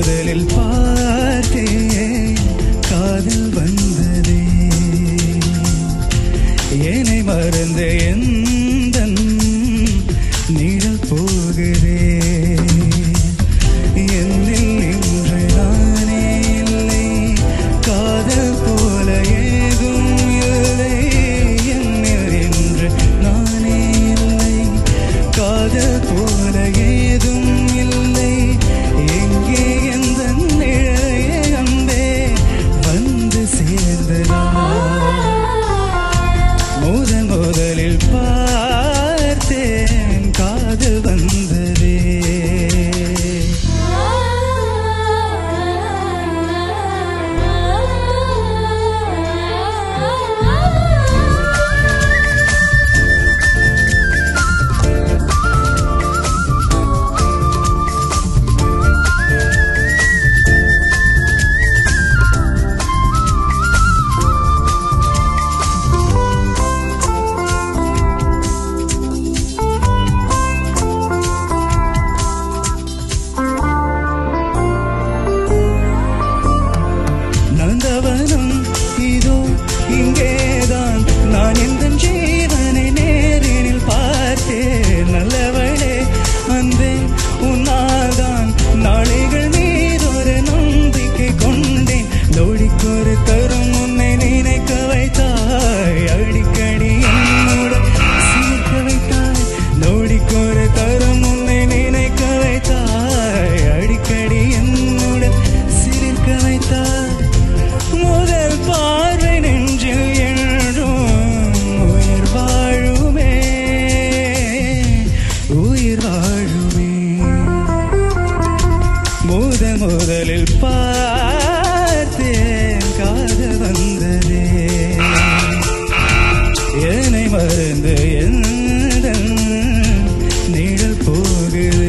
முதலில் பார்த்தேன் காதல் வந்ததே என்னை மறந்த எந்த நிழல் போகிறே என்னில் இன்று நானே இல்லை காதல் போல ஏதும் இல்லை என்னில் இன்று நானே இல்லை காதல் போல ஏதும் இல்லை எங்கே எந்த நிழலையே அன்பே வந்து சேர்ந்ததா முதல் முதலில் பார்த்தேன் காதல் வந்ததே நந்தவனம் இதோ இங்கேதான் நான் எந்த ஜீவனை நேரில் பார்த்தேன் நல்லவளே அன்பே உன்னால்தான் நாளைகள் மீதொரு நம்பிக்கை கொண்டேன் நொடிக்கொரு தரும் உன்னை நினைக்க வைத்தாய் அடிக்கடி என்னோட சிரிக்க வைத்தாய் நொடிக்கொரு தரும் உன்னை நினைக்க வைத்தாய் அடிக்கடி என்னோட சிரிக்க வைத்தாய் முதல் பார்வை நெஞ்சில் என்றும் உயிர் வாழுமே உயிர் வாழுமே முத முதலில் பார்த்தேன் காதல் வந்ததே என்னை மறந்து எந்த நிழல் போகுது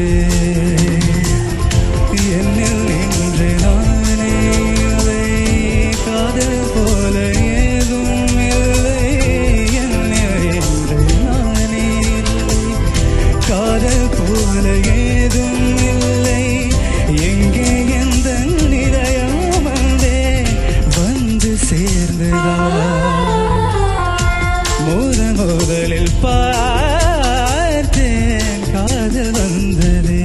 என்னில் இன்று நானே இல்லை காதல் போல ஏதும் இல்லை என்னில் இன்று நானே இல்லை காதல் போல ஏதும் இல்லை எங்கே எந்த நிலையம் வந்தே வந்து சேர்ந்ததா முத முதலில் பார்த்தேன் காதல் வந்ததே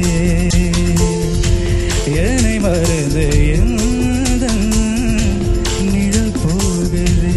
என்னை மறந்து எந்த நிழல் போகுதே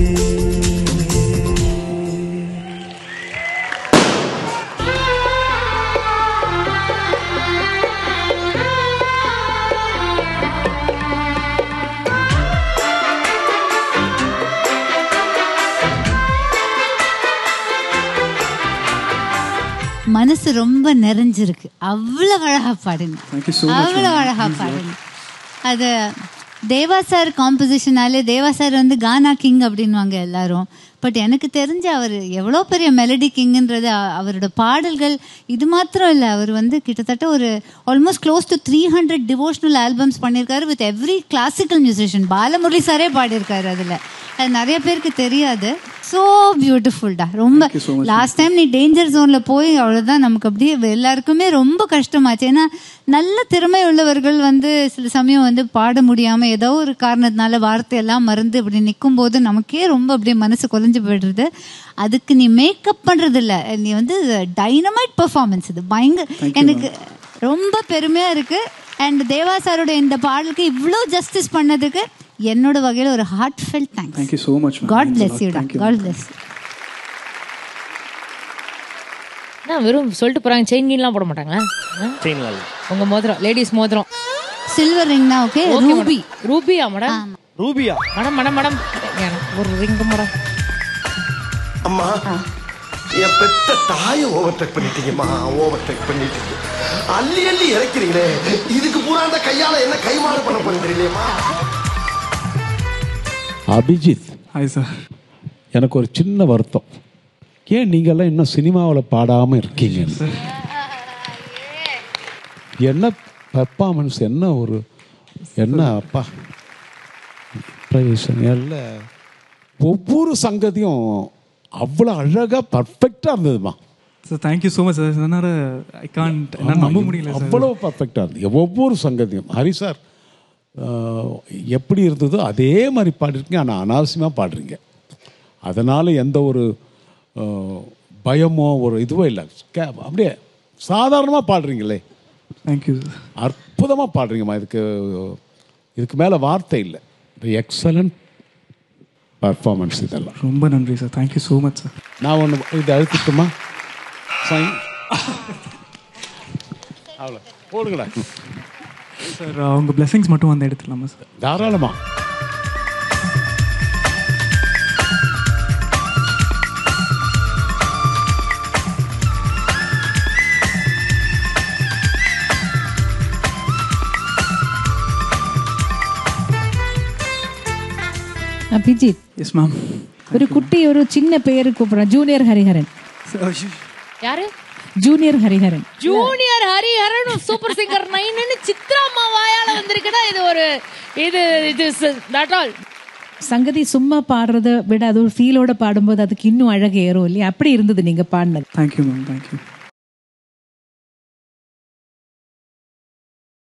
மனசு ரொம்ப நிறைஞ்சிருக்கு அவ்வளவு அழகா பாடுங்க Thank you so much, அவ்வளவு ma'am. அழகா பாடுங்க அது தேவா சார் காம்போசிஷனாலே தேவா சார் வந்து கானா கிங் அப்படின்வாங்க எல்லாரும் பட் எனக்கு தெரிஞ்ச அவர் எவ்வளோ பெரிய மெலடி கிங்குன்றது அ- அவரோட பாடல்கள் இது மாத்திரம் இல்லை அவர் வந்து கிட்டத்தட்ட ஒரு almost close to three hundred devotional albums பண்ணியிருக்காரு with every classical musician Balamurali சாரே பாடியிருக்காரு அதில் அது நிறைய பேருக்கு தெரியாது ஸோ பியூட்டிஃபுல்டா ரொம்ப லாஸ்ட் டைம் நீ டேஞ்சர் ஜோன்ல போய் அவ்வளவுதான் நமக்கு அப்படியே எல்லாருக்குமே ரொம்ப கஷ்டமாச்சு ஏன்னா நல்ல திறமை உள்ளவர்கள் வந்து சில சமயம் வந்து பாட முடியாம ஏதோ ஒரு காரணத்தினால வார்த்தையெல்லாம் மறந்து இப்படி நிற்கும் போது நமக்கே ரொம்ப அப்படியே மனசு குலைஞ்சு போயிடுறது அதுக்கு நீ மேக்கப் பண்றது இல்ல நீ வந்து டைனமைட் பெர்ஃபார்மன்ஸ் இது பயங்கர எனக்கு ரொம்ப பெருமையா இருக்கு அண்ட் தேவா சாரோட இந்த பாடலுக்கு இவ்வளோ ஜஸ்டிஸ் பண்ணதுக்கு என்னோட வகையில ஒரு heartfelt thanks thank you so much God bless யூடா காட் பிளெஸ் என்ன வெறும் சொல்லிட்டு போறாங்க செயின் கீன்லாம் போட மாட்டாங்களா செயின்லாம் உங்க மோதிரம் லேடிஸ் மோதிரம் சில்வர் ரிங்னா ஓகே Okay, ரூபி madam. ரூபியா மேடம் ரூபியா மேடம் மேடம் மேடம் ஒரு ரிங் மேடம் அம்மா என் பெத்த தாயை ஓவர்டேக் பண்ணிட்டீங்கம்மா ஓவர்டேக் பண்ணிட்டீங்க அள்ளி அள்ளி இறக்கிறீங்களே இதுக்கு பூரா அந்த கையால என்ன கைமாறு பண்ண போறீங்க தெரியலையம்மா அபிஜித் ஹாய் சார் எனக்கு ஒரு சின்ன வருத்தம் ஏன் நீங்கெல்லாம் இன்னும் சினிமாவில் பாடாமல் இருக்கீங்க என்ன பெர்ஃபார்மன்ஸ் என்ன ஒரு என்ன அப்பா improvisation, எல்லாம் ஒவ்வொரு சங்கதியும் அவ்வளோ அழகாக பர்ஃபெக்டாக இருந்ததுமா sir thank you so much sir என்னால் ஐ கான்ட் என்னால் நம்ப முடியல சார் அவ்வளோ பர்ஃபெக்டாக இருந்தது ஒவ்வொரு சங்கதியும் ஹரி சார் ஆஹ், எப்படி இருந்ததோ அதே மாதிரி பாடிருக்கீங்க ஆனால் அனாவசியமாக பாடுறீங்க அதனால் எந்த ஒரு ஆஹ், பயமோ ஒரு இதுவோ இல்லை கே- அப்படியே சாதாரணமாக பாடுறீங்களே தேங்க்யூ சார் அற்புதமாக பாடுறீங்கம்மா இதுக்கு இதுக்கு மேலே வார்த்தை இல்லை எக்ஸலண்ட் பர்ஃபார்மன்ஸ் இதெல்லாம் ரொம்ப நன்றி sir thank you so much sir நான் ஒன்று இது அழுத்திட்டுமா சைன் அவ்வளோ போடுங்கடா சார் அவங்க blessings மட்டும் வந்து எடுத்துடலாமா சார் தாராளமா அபிஜித் எஸ் மேம் ஒரு குட்டி ஒரு சின்ன பேரு கூப்பிடுறேன் ஜூனியர் ஹரிஹரன் யாரு junior Hariharan junior Hariharan super singer நைன்னு சித்ரா அம்மா வாயால வந்திருக்குன்னா இது ஒரு இது இது தட் ஆல் சங்கதி சும்மா பாடுறத விட அது ஒரு ஃபீலோட பாடும்போது அதுக்கு இன்னும் அழகு ஏறும் இல்லையா அப்படி இருந்தது நீங்க பாடினது தேங்க்யூ மேம் தேங்க்யூ